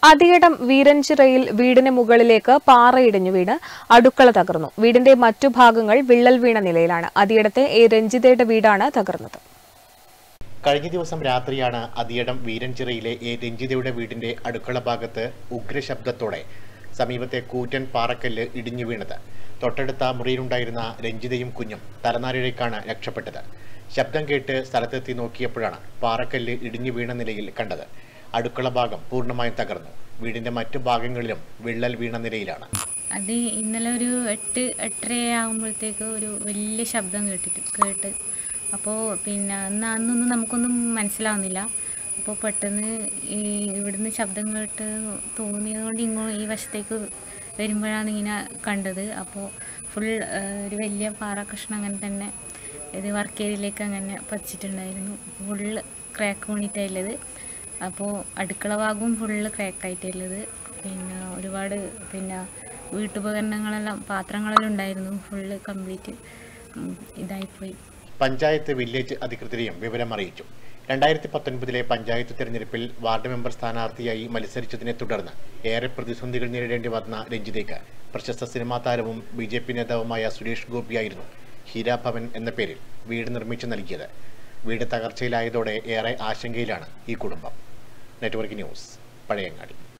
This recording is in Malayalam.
അതിയിടം വീരഞ്ചിറയിൽ വീടിന് മുകളിലേക്ക് പാറയിടിഞ്ഞു വീണ് അടുക്കള തകർന്നു വീടിന്റെ മറ്റു ഭാഗങ്ങൾ വിള്ളൽ വീണ നിലയിലാണ് അതിയിടത്തെ എ രഞ്ജിതയുടെ വീടാണ് തകർന്നത് കഴിഞ്ഞ ദിവസം രാത്രിയാണ് അതിയടം വീരൻചിറയിലെ എ രഞ്ജിതയുടെ വീടിന്റെ അടുക്കള ഭാഗത്ത് ഉഗ്രശബ്ദത്തോടെ സമീപത്തെ കൂറ്റൻ പാറക്കല്ല് ഇടിഞ്ഞു വീണത് തൊട്ടടുത്ത മുറിയിലുണ്ടായിരുന്ന രഞ്ജിതയും കുഞ്ഞും തലനാരിഴയ്ക്കാണ് രക്ഷപ്പെട്ടത് ശബ്ദം കേട്ട് സ്ഥലത്തെത്തി നോക്കിയപ്പോഴാണ് പാറക്കല്ല് ഇടിഞ്ഞു വീണ നിലയിൽ കണ്ടത് അടുക്കള ഭാഗം പൂർണ്ണമായും തകർന്നു വീടിന്റെ മറ്റു ഭാഗങ്ങളിലും വിള്ളൽ വീണ നിലയിലാണ് അത് ഇന്നലെ ഒരു എട്ട് എട്ടര ആകുമ്പോഴത്തേക്ക് ഒരു വലിയ ശബ്ദം കേട്ടിട്ട് കേട്ട് അപ്പോൾ പിന്നെ അന്ന് അന്നൊന്നും നമുക്കൊന്നും മനസ്സിലാവുന്നില്ല അപ്പോൾ പെട്ടെന്ന് ഈ ഇവിടുന്ന് ശബ്ദം കേട്ട് തോന്നിയതുകൊണ്ട് ഇങ്ങോ ഈ വശത്തേക്ക് വരുമ്പോഴാണ് ഇങ്ങനെ കണ്ടത് അപ്പോൾ ഫുൾ ഒരു വലിയ പാറ കഷ്ണം അങ്ങനെ തന്നെ ഇത് വർക്ക് ഏരിയയിലേക്ക് അങ്ങനെ പതിച്ചിട്ടുണ്ടായിരുന്നു ഫുള്ള് ക്രാക്ക് വീണിട്ടുള്ളത് അപ്പോൾ അടുക്കള ഭാഗവും ഫുള്ള് ക്രാക്കായിട്ടുള്ളത് പിന്നെ ഒരുപാട് പിന്നെ വീട്ടുപകരണങ്ങളെല്ലാം പാത്രങ്ങളെല്ലാം ഉണ്ടായിരുന്നു ഫുള്ള് കംപ്ലീറ്റ് ഇതായിപ്പോയി പഞ്ചായത്ത് വില്ലേജ് അധികൃതരെയും വിവരം അറിയിച്ചു രണ്ടായിരത്തി പത്തൊൻപതിലെ പഞ്ചായത്ത് തെരഞ്ഞെടുപ്പിൽ വാർഡ് മെമ്പർ സ്ഥാനാർത്ഥിയായി മത്സരിച്ചതിനെ തുടർന്ന് ഏറെ പ്രതിസന്ധികൾ നേരിടേണ്ടി വന്ന രഞ്ജിതയ്ക്ക് പ്രശസ്ത സിനിമാ താരവും ബി ജെ പി നേതാവുമായ സുരേഷ് ഗോപിയായിരുന്നു ഹീരാഭവൻ എന്ന പേരിൽ വീട് നിർമ്മിച്ചു നൽകിയത് വീട് തകർച്ചയിലായതോടെ ഏറെ ആശങ്കയിലാണ് ഈ കുടുംബം നെറ്റ്വർക്ക് ന്യൂസ് പഴയങ്ങാടി